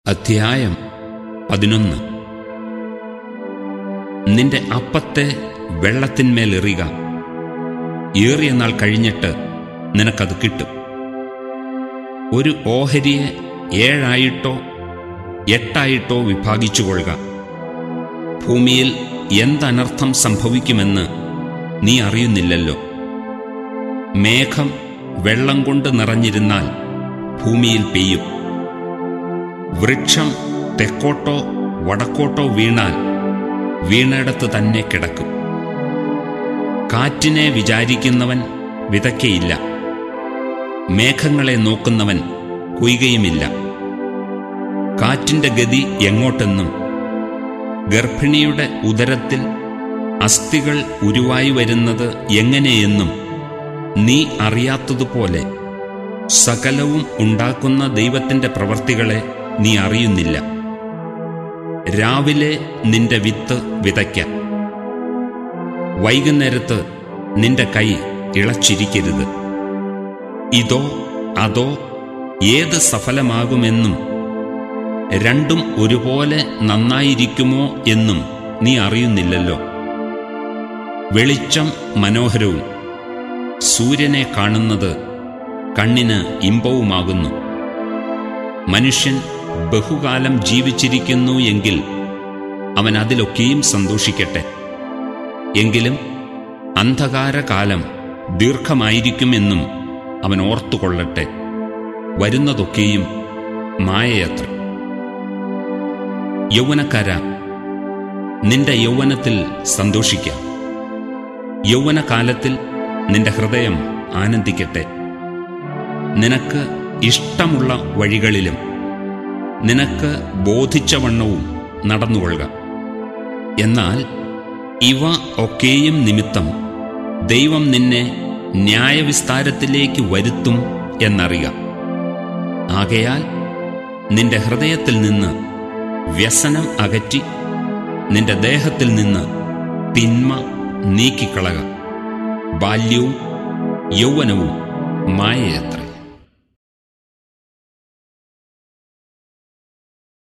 അധ്യായം പതിനൊന്ന് നിന്റെ അപ്പത്തെ വെള്ളത്തിന്മേലെറിയുക ഏറിയ നാൾ കഴിഞ്ഞിട്ട് നിനക്കത് കിട്ടും ഒരു ഓഹരിയെ ഏഴായിട്ടോ എട്ടായിട്ടോ വിഭാഗിച്ചുകൊള്ളുക ഭൂമിയിൽ എന്തനർത്ഥം സംഭവിക്കുമെന്ന് നീ അറിയുന്നില്ലല്ലോ മേഘം വെള്ളം കൊണ്ട് നിറഞ്ഞിരുന്നാൽ ഭൂമിയിൽ പെയ്യും വൃക്ഷം തെക്കോട്ടോ വടക്കോട്ടോ വീണാൽ വീണയിടത്ത് തന്നെ കിടക്കും കാറ്റിനെ വിചാരിക്കുന്നവൻ വിതയ്ക്കയില്ല മേഘങ്ങളെ നോക്കുന്നവൻ കൊയ്യുകയുമില്ല കാറ്റിന്റെ ഗതി എങ്ങോട്ടെന്നും ഗർഭിണിയുടെ ഉദരത്തിൽ അസ്ഥികൾ ഉരുവായി വരുന്നത് എങ്ങനെയെന്നും നീ അറിയാത്തതുപോലെ സകലവും ഉണ്ടാക്കുന്ന ദൈവത്തിന്റെ പ്രവർത്തികളെ നീ അറിയുന്നില്ല രാവിലെ നിന്റെ വിത്ത് വിതയ്ക്ക വൈകുന്നേരത്ത് നിന്റെ കൈ ഇളച്ചിരിക്കരുത് ഇതോ അതോ ഏത് സഫലമാകുമെന്നും രണ്ടും ഒരുപോലെ നന്നായിരിക്കുമോ എന്നും നീ അറിയുന്നില്ലല്ലോ വെളിച്ചം മനോഹരവും സൂര്യനെ കാണുന്നത് കണ്ണിന് ഇമ്പവുമാകുന്നു മനുഷ്യൻ ബഹുകാലം ജീവിച്ചിരിക്കുന്നു എങ്കിൽ അവൻ അതിലൊക്കെയും സന്തോഷിക്കട്ടെ എങ്കിലും അന്ധകാരകാലം ദീർഘമായിരിക്കുമെന്നും അവൻ ഓർത്തുകൊള്ളട്ടെ വരുന്നതൊക്കെയും മായയത്ര യൗവനക്കാര നിന്റെ യൗവനത്തിൽ സന്തോഷിക്കാം യൗവനകാലത്തിൽ നിന്റെ ഹൃദയം ആനന്ദിക്കട്ടെ നിനക്ക് ഇഷ്ടമുള്ള വഴികളിലും നിനക്ക് ബോധിച്ച വണ്ണവും നടന്നുകൊള്ളുക എന്നാൽ ഇവ ഒക്കെയും നിമിത്തം ദൈവം നിന്നെ ന്യായവിസ്താരത്തിലേക്ക് വരുത്തും എന്നറിയുക ആകയാൽ നിന്റെ ഹൃദയത്തിൽ നിന്ന് വ്യസനം അകറ്റി നിന്റെ ദേഹത്തിൽ നിന്ന് തിന്മ നീക്കിക്കളക ബാല്യവും യൗവനവും മായയത്ര